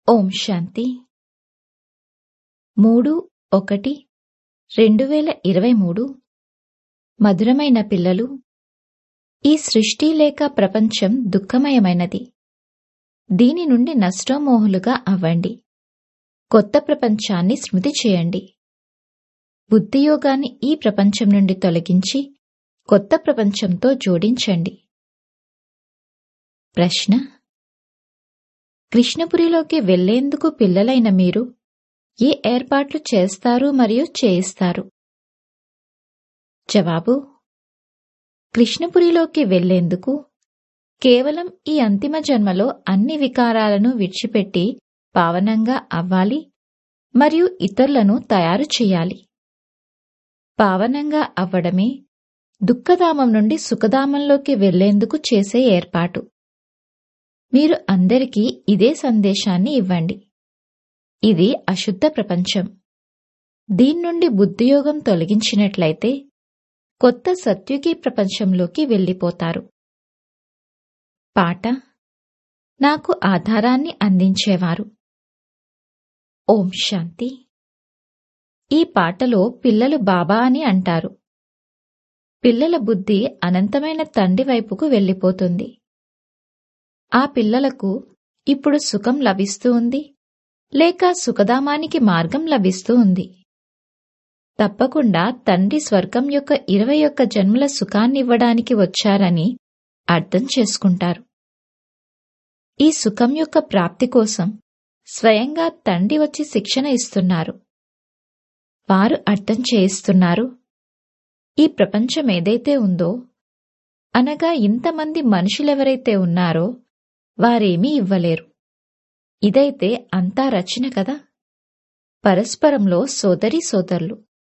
ఓం శాంతి మూడు ఒకటి రెండు వేల ఇరవై మూడు మధురమైన పిల్లలు ఈ సృష్టి లేక ప్రపంచం దుఃఖమయమైనది దీని నుండి నష్టమోహులుగా అవ్వండి కొత్త ప్రపంచాన్ని స్మృతి చేయండి బుద్ధియోగాన్ని ఈ ప్రపంచం నుండి తొలగించి కొత్త ప్రపంచంతో జోడించండి ప్రశ్న కృష్ణపురిలోకి వెళ్లేందుకు పిల్లలైన మీరు ఏ ఏర్పాట్లు చేస్తారు మరియు చేయిస్తారు జవాబు కృష్ణపురిలోకి వెళ్లేందుకు కేవలం ఈ అంతిమ జన్మలో అన్ని వికారాలను విడిచిపెట్టి పావనంగా అవ్వాలి మరియు ఇతరులను తయారు చేయాలి పావనంగా అవ్వడమే దుఃఖధామం నుండి సుఖధామంలోకి వెళ్లేందుకు చేసే ఏర్పాటు మీరు అందరికీ ఇదే సందేశాన్ని ఇవ్వండి ఇది అశుద్ధ ప్రపంచం దీని నుండి బుద్ధియోగం తొలగించినట్లయితే కొత్త సత్యుగి ప్రపంచంలోకి వెళ్ళిపోతారు పాట నాకు ఆధారాన్ని అందించేవారు ఓం శాంతి ఈ పాటలో పిల్లలు బాబా అని అంటారు పిల్లల బుద్ధి అనంతమైన తండ్రి వైపుకు వెళ్ళిపోతుంది ఆ పిల్లలకు ఇప్పుడు సుఖం లభిస్తూ ఉంది లేక సుఖధామానికి మార్గం లభిస్తూ ఉంది తప్పకుండా తండ్రి స్వర్గం యొక్క ఇరవై ఒక్క జన్మల సుఖాన్నివ్వడానికి వచ్చారని అర్థం చేసుకుంటారు ఈ సుఖం యొక్క ప్రాప్తి కోసం స్వయంగా తండ్రి వచ్చి శిక్షణ ఇస్తున్నారు వారు అర్థం చేయిస్తున్నారు ఈ ప్రపంచం ఏదైతే ఉందో అనగా ఇంతమంది మనుషులెవరైతే ఉన్నారో వారేమీ ఇవ్వలేరు ఇదైతే అంతా రచన కదా పరస్పరంలో సోదరి సోదరులు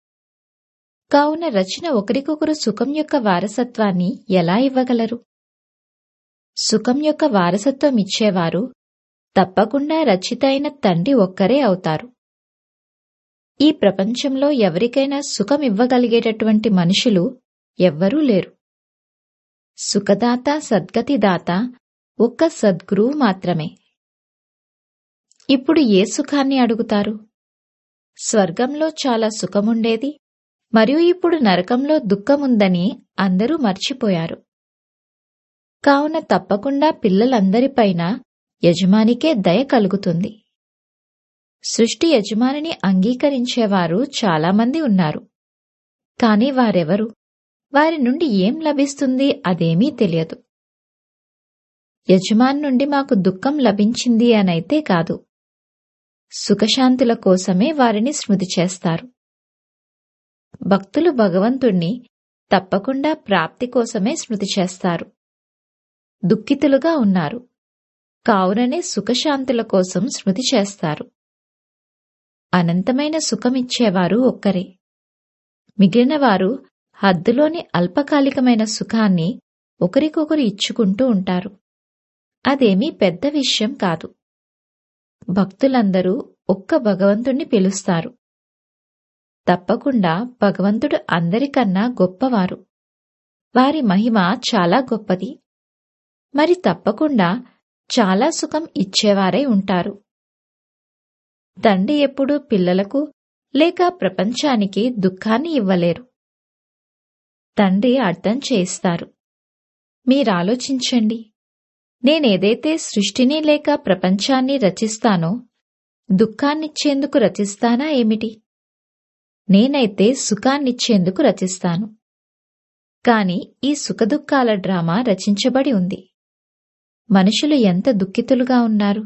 కావున రచన ఒకరికొకరు సుఖం యొక్క వారసత్వాన్ని ఎలా ఇవ్వగలరు సుఖం యొక్క వారసత్వం ఇచ్చేవారు తప్పకుండా రచిత అయిన తండ్రి ఒక్కరే అవుతారు ఈ ప్రపంచంలో ఎవరికైనా సుఖం ఇవ్వగలిగేటటువంటి మనుషులు ఎవ్వరూ లేరు సుఖదాత సద్గతిదాత ఒక్క సద్గురువు మాత్రమే ఇప్పుడు ఏ సుఖాన్ని అడుగుతారు స్వర్గంలో చాలా సుఖముండేది మరియు ఇప్పుడు నరకంలో దుఃఖముందని అందరూ మర్చిపోయారు కావున తప్పకుండా పిల్లలందరిపైన యజమానికే దయ కలుగుతుంది సృష్టి యజమానిని అంగీకరించేవారు చాలామంది ఉన్నారు కాని వారెవరు వారి నుండి ఏం లభిస్తుంది అదేమీ తెలియదు యజమాని నుండి మాకు దుఃఖం లభించింది అనైతే కాదు సుఖశాంతుల కోసమే వారిని స్మృతి చేస్తారు భక్తులు భగవంతుణ్ణి తప్పకుండా ప్రాప్తి కోసమే స్మృతి చేస్తారు దుఃఖితులుగా ఉన్నారు కావుననే సుఖశాంతుల కోసం స్మృతి చేస్తారు అనంతమైన సుఖమిచ్చేవారు ఒక్కరే మిగిలిన వారు హద్దులోని అల్పకాలికమైన సుఖాన్ని ఒకరికొకరు ఇచ్చుకుంటూ ఉంటారు అదేమీ పెద్ద విషయం కాదు భక్తులందరూ ఒక్క భగవంతుణ్ణి పిలుస్తారు తప్పకుండా భగవంతుడు అందరికన్నా గొప్పవారు వారి మహిమ చాలా గొప్పది మరి తప్పకుండా చాలా సుఖం ఇచ్చేవారై ఉంటారు తండ్రి ఎప్పుడూ పిల్లలకు లేక ప్రపంచానికి దుఃఖాన్ని ఇవ్వలేరు తండ్రి అర్థం చేయిస్తారు మీరాలోచించండి నేనేదైతే సృష్టిని లేక ప్రపంచాన్ని రచిస్తానో దుఃఖాన్నిచ్చేందుకు రచిస్తానా ఏమిటి నేనైతే సుఖాన్నిచ్చేందుకు రచిస్తాను కాని ఈ సుఖదుఖాల డ్రామా రచించబడి ఉంది మనుషులు ఎంత దుఃఖితులుగా ఉన్నారు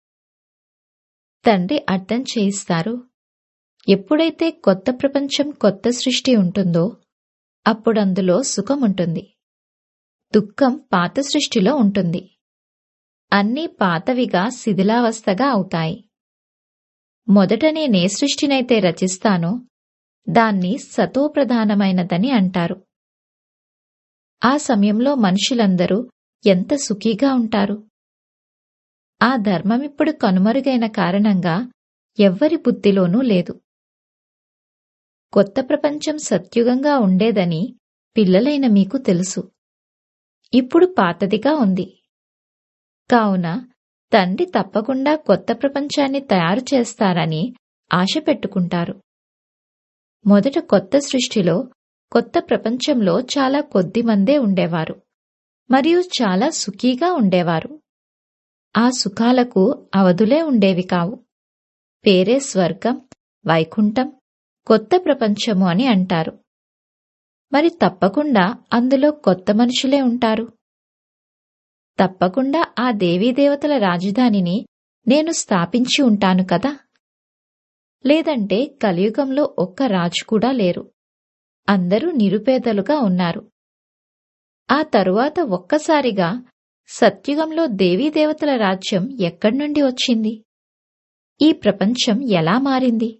తండ్రి అర్థం చేయిస్తారు ఎప్పుడైతే కొత్త ప్రపంచం కొత్త సృష్టి ఉంటుందో అప్పుడందులో సుఖముంటుంది దుఃఖం పాత సృష్టిలో ఉంటుంది అన్నీ పాతవిగా శిథిలావస్థగా అవుతాయి మొదట నేనే సృష్టినైతే రచిస్తానో దాన్ని సతోప్రధానమైనదని అంటారు ఆ సమయంలో మనుషులందరూ ఎంత సుఖీగా ఉంటారు ఆ ధర్మమిప్పుడు కనుమరుగైన కారణంగా ఎవ్వరి బుద్ధిలోనూ లేదు కొత్త ప్రపంచం సత్యుగంగా ఉండేదని పిల్లలైన మీకు తెలుసు ఇప్పుడు పాతదిగా ఉంది కావున తండ్రి తప్పకుండా కొత్త ప్రపంచాన్ని తయారు చేస్తారని ఆశ పెట్టుకుంటారు మొదట కొత్త సృష్టిలో కొత్త ప్రపంచంలో చాలా కొద్ది మందే ఉండేవారు మరియు చాలా సుఖీగా ఉండేవారు ఆ సుఖాలకు అవధులే ఉండేవి కావు పేరే స్వర్గం వైకుంఠం కొత్త ప్రపంచము అని అంటారు మరి తప్పకుండా అందులో కొత్త మనుషులే ఉంటారు తప్పకుండా ఆ దేవీదేవతల రాజధానిని నేను స్థాపించి ఉంటాను కదా లేదంటే కలియుగంలో ఒక్క రాజు కూడా లేరు అందరూ నిరుపేదలుగా ఉన్నారు ఆ తరువాత ఒక్కసారిగా సత్యుగంలో దేవీదేవతల రాజ్యం ఎక్కడి నుండి వచ్చింది ఈ ప్రపంచం ఎలా మారింది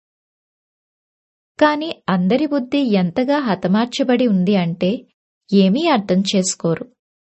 కాని అందరి బుద్ధి ఎంతగా హతమార్చబడి ఉంది అంటే ఏమీ అర్థం చేసుకోరు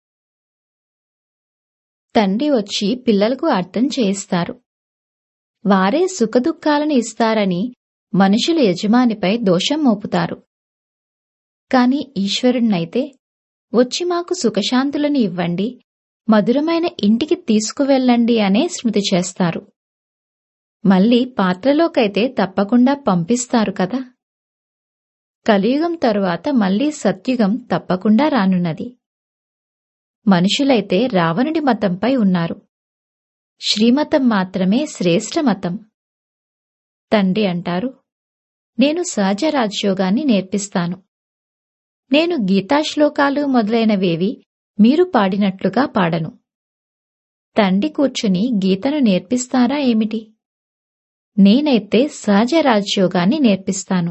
తండ్రి వచ్చి పిల్లలకు అర్థం చేయిస్తారు వారే సుఖదుఖాలను ఇస్తారని మనుషుల యజమానిపై దోషం మోపుతారు కాని ఈశ్వరుణ్ణైతే వచ్చి మాకు సుఖశాంతులను ఇవ్వండి మధురమైన ఇంటికి తీసుకువెళ్ళండి అనే స్మృతి చేస్తారు మళ్ళీ పాత్రలోకైతే తప్పకుండా పంపిస్తారు కదా కలియుగం తరువాత మళ్ళీ సత్యుగం తప్పకుండా రానున్నది మనుషులైతే రావణుడి మతంపై ఉన్నారు శ్రీమతం మాత్రమే శ్రేష్ఠ మతం తండ్రి అంటారు నేను సహజ రాజ్యోగాన్ని నేర్పిస్తాను నేను గీతాశ్లోకాలు మొదలైనవేవి మీరు పాడినట్లుగా పాడను తండ్రి కూర్చుని గీతను నేర్పిస్తారా ఏమిటి నేనైతే సహజ రాజ్యోగాన్ని నేర్పిస్తాను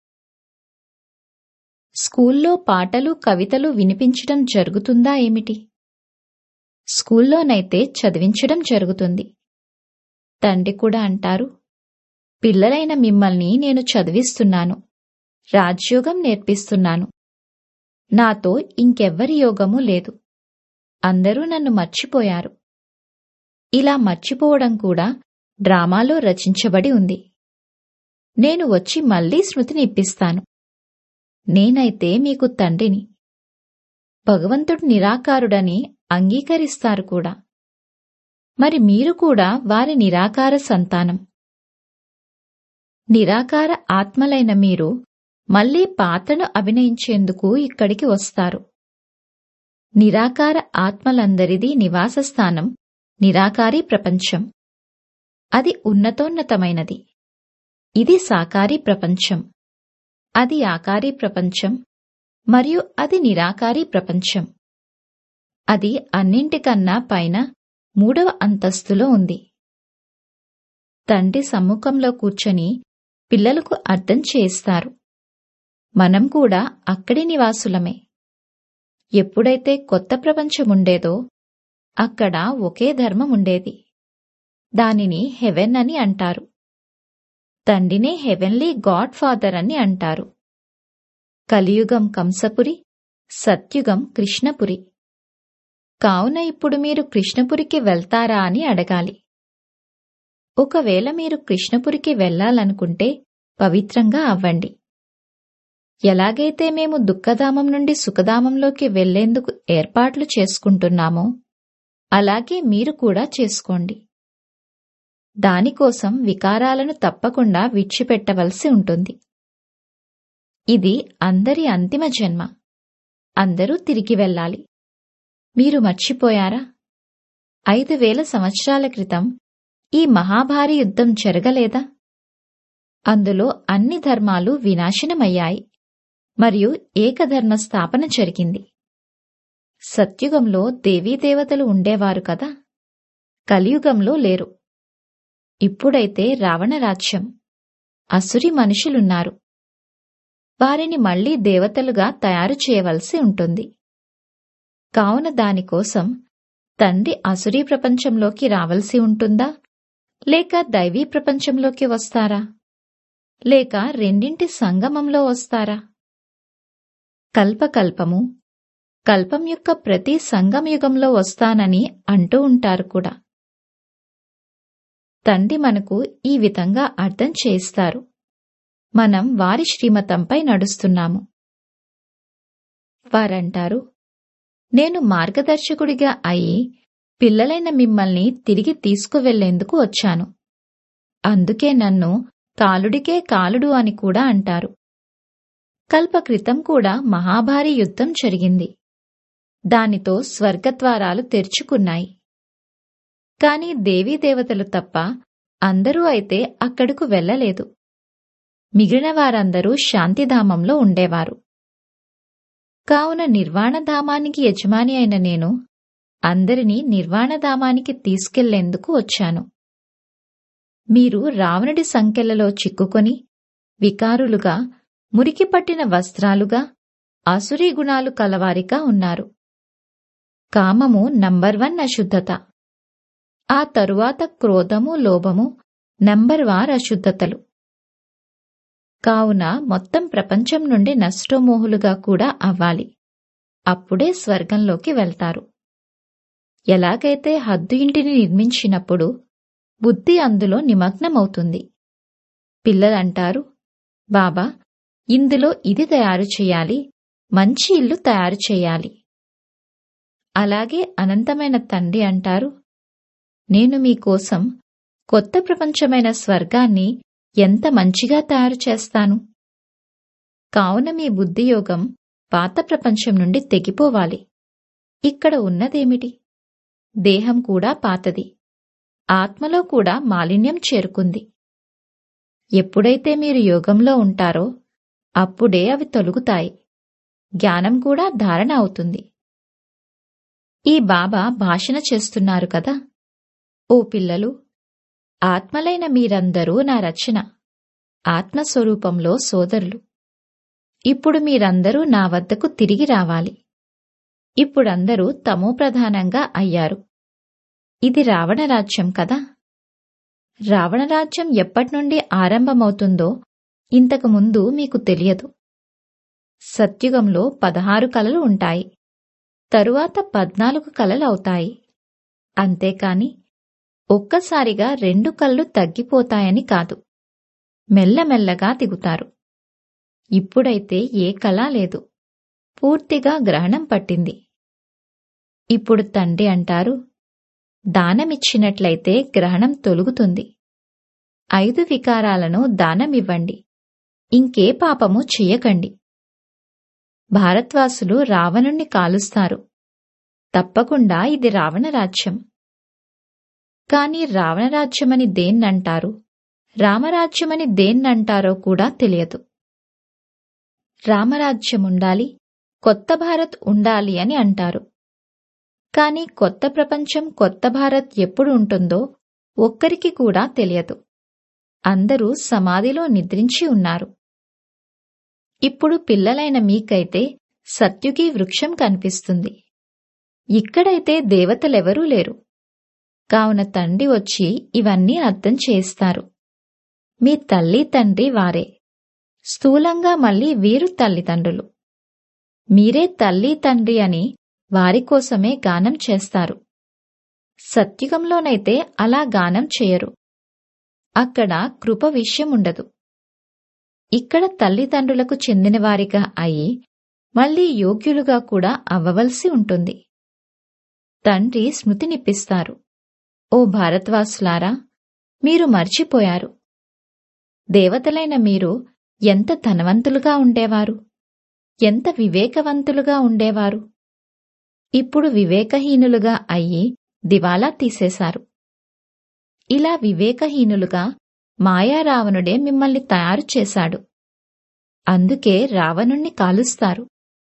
స్కూల్లో పాటలు కవితలు వినిపించడం జరుగుతుందా ఏమిటి స్కూల్లోనైతే చదివించడం జరుగుతుంది తండ్రి కూడా అంటారు పిల్లలైన మిమ్మల్ని నేను చదివిస్తున్నాను రాజ్యోగం నేర్పిస్తున్నాను నాతో ఇంకెవ్వరి యోగము లేదు అందరూ నన్ను మర్చిపోయారు ఇలా మర్చిపోవడం కూడా డ్రామాలో రచించబడి ఉంది నేను వచ్చి మళ్లీ స్మృతిని ఇప్పిస్తాను నేనైతే మీకు తండ్రిని భగవంతుడు నిరాకారుడని అంగీకరిస్తారు కూడా మరి మీరు కూడా వారి నిరాకార సంతానం నిరాకార ఆత్మలైన మీరు మళ్లీ పాత్రను అభినయించేందుకు ఇక్కడికి వస్తారు నిరాకార ఆత్మలందరిది నివాస స్థానం నిరాకారి ప్రపంచం అది ఉన్నతోన్నతమైనది ఇది సాకారి ప్రపంచం అది ఆకారి ప్రపంచం మరియు అది నిరాకారి ప్రపంచం అది అన్నింటికన్నా పైన మూడవ అంతస్తులో ఉంది తండ్రి సమ్ముఖంలో కూర్చొని పిల్లలకు అర్థం చేయిస్తారు మనం కూడా అక్కడి నివాసులమే ఎప్పుడైతే కొత్త ప్రపంచముండేదో అక్కడ ఒకే ధర్మం ఉండేది దానిని హెవెన్ అని అంటారు తండ్రినే హెవెన్లీ గాడ్ ఫాదర్ అని అంటారు కలియుగం కంసపురి సత్యుగం కృష్ణపురి కావున ఇప్పుడు మీరు కృష్ణపురికి వెళ్తారా అని అడగాలి ఒకవేళ మీరు కృష్ణపురికి వెళ్లాలనుకుంటే పవిత్రంగా అవ్వండి ఎలాగైతే మేము దుఃఖధామం నుండి సుఖధామంలోకి వెళ్లేందుకు ఏర్పాట్లు చేసుకుంటున్నామో అలాగే మీరు కూడా చేసుకోండి దానికోసం వికారాలను తప్పకుండా విడిచిపెట్టవలసి ఉంటుంది ఇది అందరి అంతిమ జన్మ అందరూ తిరిగి వెళ్ళాలి మీరు మర్చిపోయారా ఐదు వేల సంవత్సరాల క్రితం ఈ మహాభారీ యుద్ధం జరగలేదా అందులో అన్ని ధర్మాలు వినాశనమయ్యాయి మరియు ఏకధర్మ స్థాపన జరిగింది సత్యుగంలో దేవీదేవతలు ఉండేవారు కదా కలియుగంలో లేరు ఇప్పుడైతే రావణ రాజ్యం అసురి మనుషులున్నారు వారిని మళ్లీ దేవతలుగా తయారు చేయవలసి ఉంటుంది కావున దానికోసం తండ్రి అసురీ ప్రపంచంలోకి రావలసి ఉంటుందా లేక దైవీ ప్రపంచంలోకి వస్తారా లేక రెండింటి సంగమంలో వస్తారా కల్పకల్పము కల్పం యొక్క ప్రతి సంగమయుగంలో వస్తానని అంటూ ఉంటారు కూడా తండ్రి మనకు ఈ విధంగా అర్థం చేయిస్తారు మనం వారి శ్రీమతంపై నడుస్తున్నాము వారంటారు నేను మార్గదర్శకుడిగా అయి పిల్లలైన మిమ్మల్ని తిరిగి తీసుకువెళ్లేందుకు వచ్చాను అందుకే నన్ను కాలుడికే కాలుడు అని కూడా అంటారు కల్పక్రితం కూడా మహాభారీ యుద్ధం జరిగింది దానితో స్వర్గద్వారాలు తెరుచుకున్నాయి కాని దేవీదేవతలు తప్ప అందరూ అయితే అక్కడకు వెళ్ళలేదు మిగిలిన వారందరూ శాంతిధామంలో ఉండేవారు కావున నిర్వాణధామానికి యజమాని అయిన నేను అందరినీ నిర్వాణధామానికి తీసుకెళ్లేందుకు వచ్చాను మీరు రావణుడి సంకెళ్లలో చిక్కుకొని వికారులుగా మురికి పట్టిన వస్త్రాలుగా అసురీ గుణాలు కలవారిగా ఉన్నారు కామము నంబర్ వన్ అశుద్ధత ఆ తరువాత క్రోధము లోభము నంబర్ వార్ అశుద్ధతలు కావున మొత్తం ప్రపంచం నుండి నష్టమోహులుగా కూడా అవ్వాలి అప్పుడే స్వర్గంలోకి వెళ్తారు ఎలాగైతే హద్దు ఇంటిని నిర్మించినప్పుడు బుద్ధి అందులో నిమగ్నమవుతుంది పిల్లలంటారు బాబా ఇందులో ఇది తయారు చేయాలి మంచి ఇల్లు తయారు చేయాలి అలాగే అనంతమైన తండ్రి అంటారు నేను మీకోసం కొత్త ప్రపంచమైన స్వర్గాన్ని ఎంత మంచిగా తయారు చేస్తాను కావున మీ బుద్ధియోగం పాత ప్రపంచం నుండి తెగిపోవాలి ఇక్కడ ఉన్నదేమిటి దేహం కూడా పాతది ఆత్మలో కూడా మాలిన్యం చేరుకుంది ఎప్పుడైతే మీరు యోగంలో ఉంటారో అప్పుడే అవి తొలుగుతాయి జ్ఞానం కూడా ధారణ అవుతుంది ఈ బాబా భాషణ చేస్తున్నారు కదా ఓ పిల్లలు ఆత్మలైన మీరందరూ నా రచన ఆత్మస్వరూపంలో సోదరులు ఇప్పుడు మీరందరూ నా వద్దకు తిరిగి రావాలి ఇప్పుడందరూ తమో ప్రధానంగా అయ్యారు ఇది రావణరాజ్యం కదా రావణరాజ్యం ఎప్పటినుండి ఆరంభమవుతుందో ఇంతకు ముందు మీకు తెలియదు సత్యుగంలో పదహారు కలలు ఉంటాయి తరువాత పద్నాలుగు కలలు అవుతాయి అంతేకాని ఒక్కసారిగా రెండు కళ్ళు తగ్గిపోతాయని కాదు మెల్లమెల్లగా దిగుతారు ఇప్పుడైతే ఏ కళ లేదు పూర్తిగా గ్రహణం పట్టింది ఇప్పుడు తండ్రి అంటారు దానమిచ్చినట్లయితే గ్రహణం తొలుగుతుంది ఐదు వికారాలను దానమివ్వండి ఇంకే పాపము చెయ్యకండి భారత్వాసులు రావణుణ్ణి కాలుస్తారు తప్పకుండా ఇది రావణరాజ్యం కాని రావణరాజ్యమని దేన్నంటారు రామరాజ్యమని దేన్నంటారో కూడా తెలియదు రామరాజ్యం ఉండాలి కొత్త భారత్ ఉండాలి అని అంటారు కాని కొత్త ప్రపంచం కొత్త భారత్ ఎప్పుడు ఉంటుందో ఒక్కరికి కూడా తెలియదు అందరూ సమాధిలో నిద్రించి ఉన్నారు ఇప్పుడు పిల్లలైన మీకైతే సత్యుగి వృక్షం కనిపిస్తుంది ఇక్కడైతే దేవతలెవరూ లేరు కావున తండ్రి వచ్చి ఇవన్నీ అర్థం చేస్తారు మీ తల్లి తండ్రి వారే స్థూలంగా మళ్ళీ వీరు తల్లిదండ్రులు మీరే తల్లి తండ్రి అని వారి కోసమే గానం చేస్తారు సత్యుగంలోనైతే అలా గానం చేయరు అక్కడ కృప విషయం ఉండదు ఇక్కడ తల్లిదండ్రులకు చెందినవారిగా అయి మళ్ళీ యోగ్యులుగా కూడా అవ్వవలసి ఉంటుంది తండ్రి స్మృతినిప్పిస్తారు ఓ భారత్వాసులారా మీరు మర్చిపోయారు దేవతలైన మీరు ఎంత ధనవంతులుగా ఉండేవారు ఎంత వివేకవంతులుగా ఉండేవారు ఇప్పుడు వివేకహీనులుగా అయ్యి దివాలా తీసేశారు ఇలా వివేకహీనులుగా మాయారావణుడే మిమ్మల్ని తయారు చేశాడు అందుకే రావణుణ్ణి కాలుస్తారు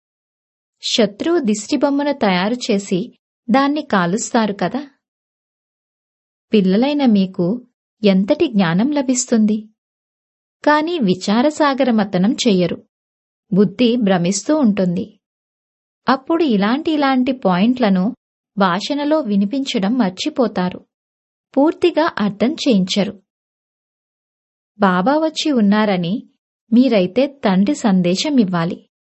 శత్రువు దిష్టిబొమ్మను తయారు చేసి దాన్ని కాలుస్తారు కదా పిల్లలైన మీకు ఎంతటి జ్ఞానం లభిస్తుంది కాని విచారసాగరమతనం చెయ్యరు బుద్ధి భ్రమిస్తూ ఉంటుంది అప్పుడు ఇలాంటి ఇలాంటి పాయింట్లను భాషణలో వినిపించడం మర్చిపోతారు పూర్తిగా అర్థం చేయించరు బాబా వచ్చి ఉన్నారని మీరైతే తండ్రి సందేశం ఇవ్వాలి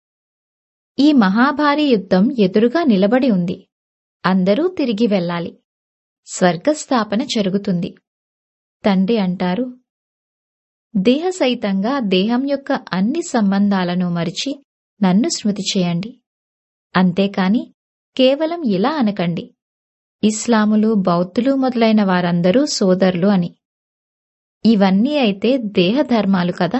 ఈ మహాభారీ యుద్ధం ఎదురుగా నిలబడి ఉంది అందరూ తిరిగి వెళ్ళాలి స్వర్గస్థాపన జరుగుతుంది తండ్రి అంటారు దేహ సహితంగా దేహం యొక్క అన్ని సంబంధాలను మరిచి నన్ను స్మృతి చేయండి అంతేకాని కేవలం ఇలా అనకండి ఇస్లాములు బౌద్ధులు మొదలైన వారందరూ సోదరులు అని ఇవన్నీ అయితే దేహధర్మాలు కదా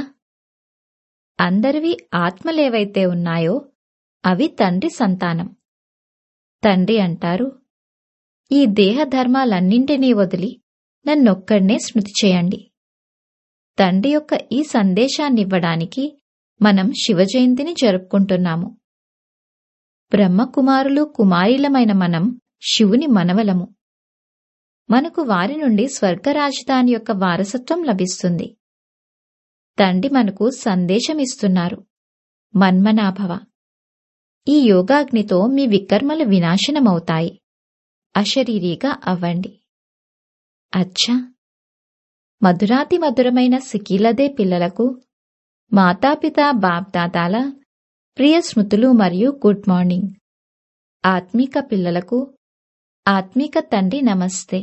అందరివి ఆత్మలేవైతే ఉన్నాయో అవి తండ్రి సంతానం తండ్రి అంటారు ఈ దేహధర్మాలన్నింటినీ వదిలి నన్నొక్కడ్నే స్మృతి చేయండి తండ్రి యొక్క ఈ సందేశాన్నివ్వడానికి మనం శివజయంతిని జరుపుకుంటున్నాము బ్రహ్మకుమారులు కుమారీలమైన మనం శివుని మనవలము మనకు వారి నుండి స్వర్గ రాజధాని యొక్క వారసత్వం లభిస్తుంది తండ్రి మనకు సందేశమిస్తున్నారు మన్మనాభవ ఈ యోగాగ్నితో మీ వికర్మలు వినాశనమవుతాయి అశరీరీగా అవ్వండి అచ్చా మధురాతి మధురమైన సికీలదే పిల్లలకు మాతాపిత బాప్దాదాల ప్రియ స్మృతులు మరియు గుడ్ మార్నింగ్ ఆత్మిక పిల్లలకు ఆత్మిక తండ్రి నమస్తే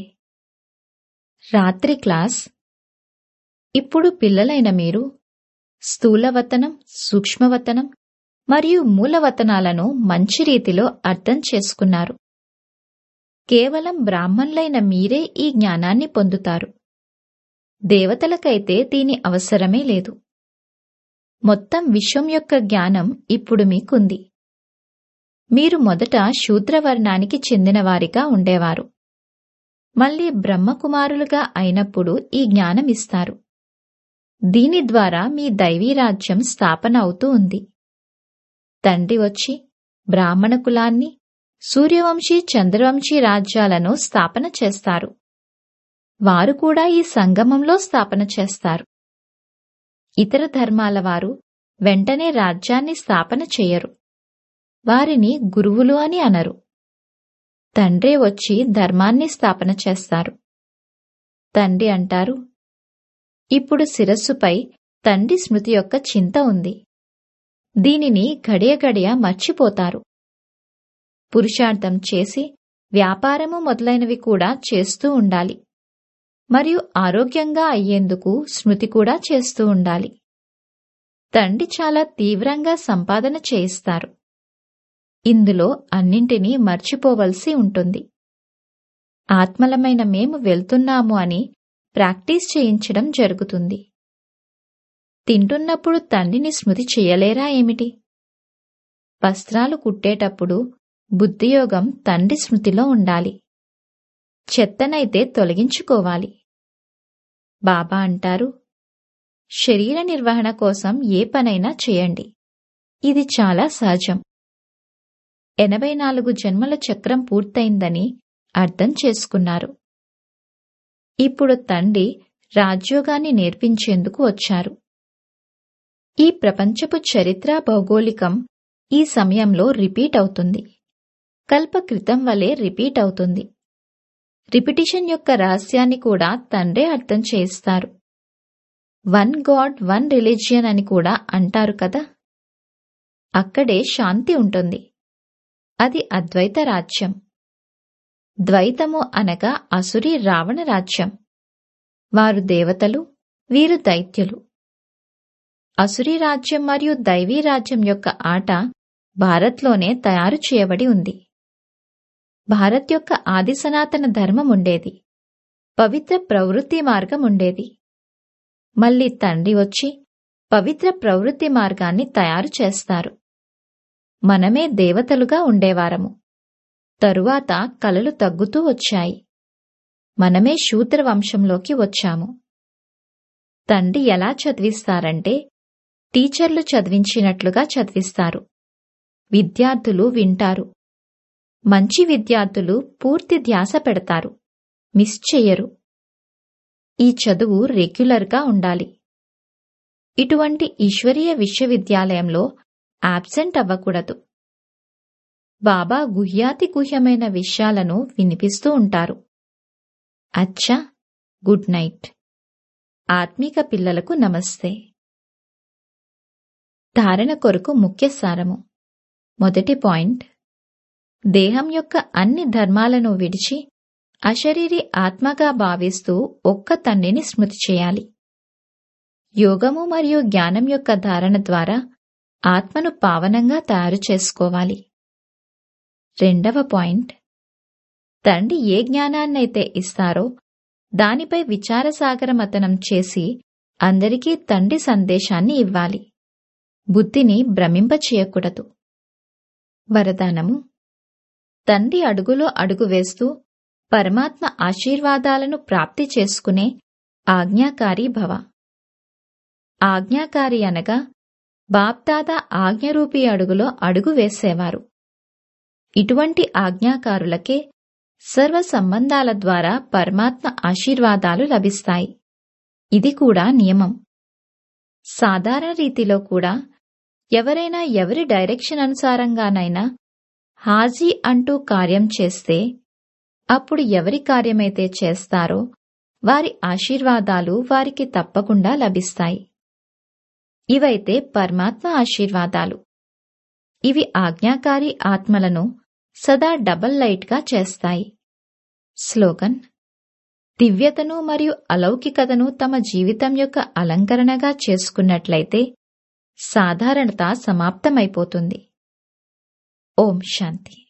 రాత్రి క్లాస్ ఇప్పుడు పిల్లలైన మీరు స్థూలవతనం సూక్ష్మవతనం మరియు మూలవతనాలను మంచి రీతిలో అర్థం చేసుకున్నారు కేవలం బ్రాహ్మణులైన మీరే ఈ జ్ఞానాన్ని పొందుతారు దేవతలకైతే దీని అవసరమే లేదు మొత్తం విశ్వం యొక్క జ్ఞానం ఇప్పుడు మీకుంది మీరు మొదట శూద్రవర్ణానికి చెందినవారిగా ఉండేవారు మళ్ళీ బ్రహ్మకుమారులుగా అయినప్పుడు ఈ జ్ఞానం ఇస్తారు దీని ద్వారా మీ దైవీ రాజ్యం స్థాపన అవుతూ ఉంది తండ్రి వచ్చి బ్రాహ్మణ కులాన్ని సూర్యవంశీ చంద్రవంశీ రాజ్యాలను స్థాపన చేస్తారు వారు కూడా ఈ సంగమంలో స్థాపన చేస్తారు ఇతర ధర్మాల వారు వెంటనే రాజ్యాన్ని స్థాపన చేయరు వారిని గురువులు అని అనరు తండ్రే వచ్చి ధర్మాన్ని స్థాపన చేస్తారు తండ్రి అంటారు ఇప్పుడు శిరస్సుపై తండ్రి స్మృతి యొక్క చింత ఉంది దీనిని గడియ గడియ మర్చిపోతారు పురుషార్థం చేసి వ్యాపారము మొదలైనవి కూడా చేస్తూ ఉండాలి మరియు ఆరోగ్యంగా అయ్యేందుకు స్మృతి కూడా చేస్తూ ఉండాలి తండ్రి చాలా తీవ్రంగా సంపాదన చేయిస్తారు ఇందులో అన్నింటినీ మర్చిపోవలసి ఉంటుంది ఆత్మలమైన మేము వెళ్తున్నాము అని ప్రాక్టీస్ చేయించడం జరుగుతుంది తింటున్నప్పుడు తండ్రిని స్మృతి చేయలేరా ఏమిటి వస్త్రాలు కుట్టేటప్పుడు బుద్ధియోగం తండ్రి స్మృతిలో ఉండాలి చెత్తనైతే తొలగించుకోవాలి బాబా అంటారు శరీర నిర్వహణ కోసం ఏ పనైనా చేయండి ఇది చాలా సహజం ఎనభై నాలుగు జన్మల చక్రం పూర్తయిందని అర్థం చేసుకున్నారు ఇప్పుడు తండ్రి రాజ్యోగాన్ని నేర్పించేందుకు వచ్చారు ఈ ప్రపంచపు చరిత్ర భౌగోళికం ఈ సమయంలో రిపీట్ అవుతుంది కల్ప క్రితం వలె రిపీట్ అవుతుంది రిపిటిషన్ యొక్క రహస్యాన్ని కూడా తండ్రే అర్థం చేయిస్తారు వన్ గాడ్ వన్ రిలీజియన్ అని కూడా అంటారు కదా అక్కడే శాంతి ఉంటుంది అది అద్వైత రాజ్యం ద్వైతము అనగా అసురి రావణ రాజ్యం వారు దేవతలు వీరు దైత్యులు అసురి రాజ్యం మరియు దైవీ రాజ్యం యొక్క ఆట భారత్లోనే తయారు చేయబడి ఉంది భారత్ యొక్క ఆది సనాతన ధర్మం ఉండేది పవిత్ర ప్రవృత్తి మార్గం ఉండేది మళ్ళీ తండ్రి వచ్చి పవిత్ర ప్రవృత్తి మార్గాన్ని తయారు చేస్తారు మనమే దేవతలుగా ఉండేవారము తరువాత కలలు తగ్గుతూ వచ్చాయి మనమే శూద్ర వంశంలోకి వచ్చాము తండ్రి ఎలా చదివిస్తారంటే టీచర్లు చదివించినట్లుగా చదివిస్తారు విద్యార్థులు వింటారు మంచి విద్యార్థులు పూర్తి ధ్యాస పెడతారు మిస్ చెయ్యరు ఈ చదువు రెగ్యులర్గా ఉండాలి ఇటువంటి ఈశ్వరీయ విశ్వవిద్యాలయంలో యాబ్సెంట్ అవ్వకూడదు బాబా గుహ్యాతి గుహ్యమైన విషయాలను వినిపిస్తూ ఉంటారు అచ్చా గుడ్ నైట్ ఆత్మిక పిల్లలకు నమస్తే ధారణ కొరకు ముఖ్య సారము మొదటి పాయింట్ దేహం యొక్క అన్ని ధర్మాలను విడిచి అశరీరి ఆత్మగా భావిస్తూ ఒక్క తండ్రిని స్మృతి చేయాలి యోగము మరియు జ్ఞానం యొక్క ధారణ ద్వారా ఆత్మను పావనంగా తయారు చేసుకోవాలి రెండవ పాయింట్ తండ్రి ఏ జ్ఞానాన్నైతే ఇస్తారో దానిపై విచారసాగర మతనం చేసి అందరికీ తండ్రి సందేశాన్ని ఇవ్వాలి బుద్ధిని భ్రమింపచేయకూడదు వరదానము తండ్రి అడుగులో అడుగు వేస్తూ పరమాత్మ ఆశీర్వాదాలను ప్రాప్తి చేసుకునే ఆజ్ఞాకారి భవ ఆజ్ఞాకారి అనగా బాప్దాదా ఆజ్ఞరూపీ అడుగులో అడుగు వేసేవారు ఇటువంటి ఆజ్ఞాకారులకే సర్వ సంబంధాల ద్వారా పరమాత్మ ఆశీర్వాదాలు లభిస్తాయి ఇది కూడా నియమం సాధారణ రీతిలో కూడా ఎవరైనా ఎవరి డైరెక్షన్ అనుసారంగానైనా హాజీ అంటూ కార్యం చేస్తే అప్పుడు ఎవరి కార్యమైతే చేస్తారో వారి ఆశీర్వాదాలు వారికి తప్పకుండా లభిస్తాయి ఇవైతే పరమాత్మ ఆశీర్వాదాలు ఇవి ఆజ్ఞాకారి ఆత్మలను సదా డబల్ లైట్గా చేస్తాయి స్లోగన్ దివ్యతను మరియు అలౌకికతను తమ జీవితం యొక్క అలంకరణగా చేసుకున్నట్లయితే సాధారణత సమాప్తమైపోతుంది ఓం శాంతి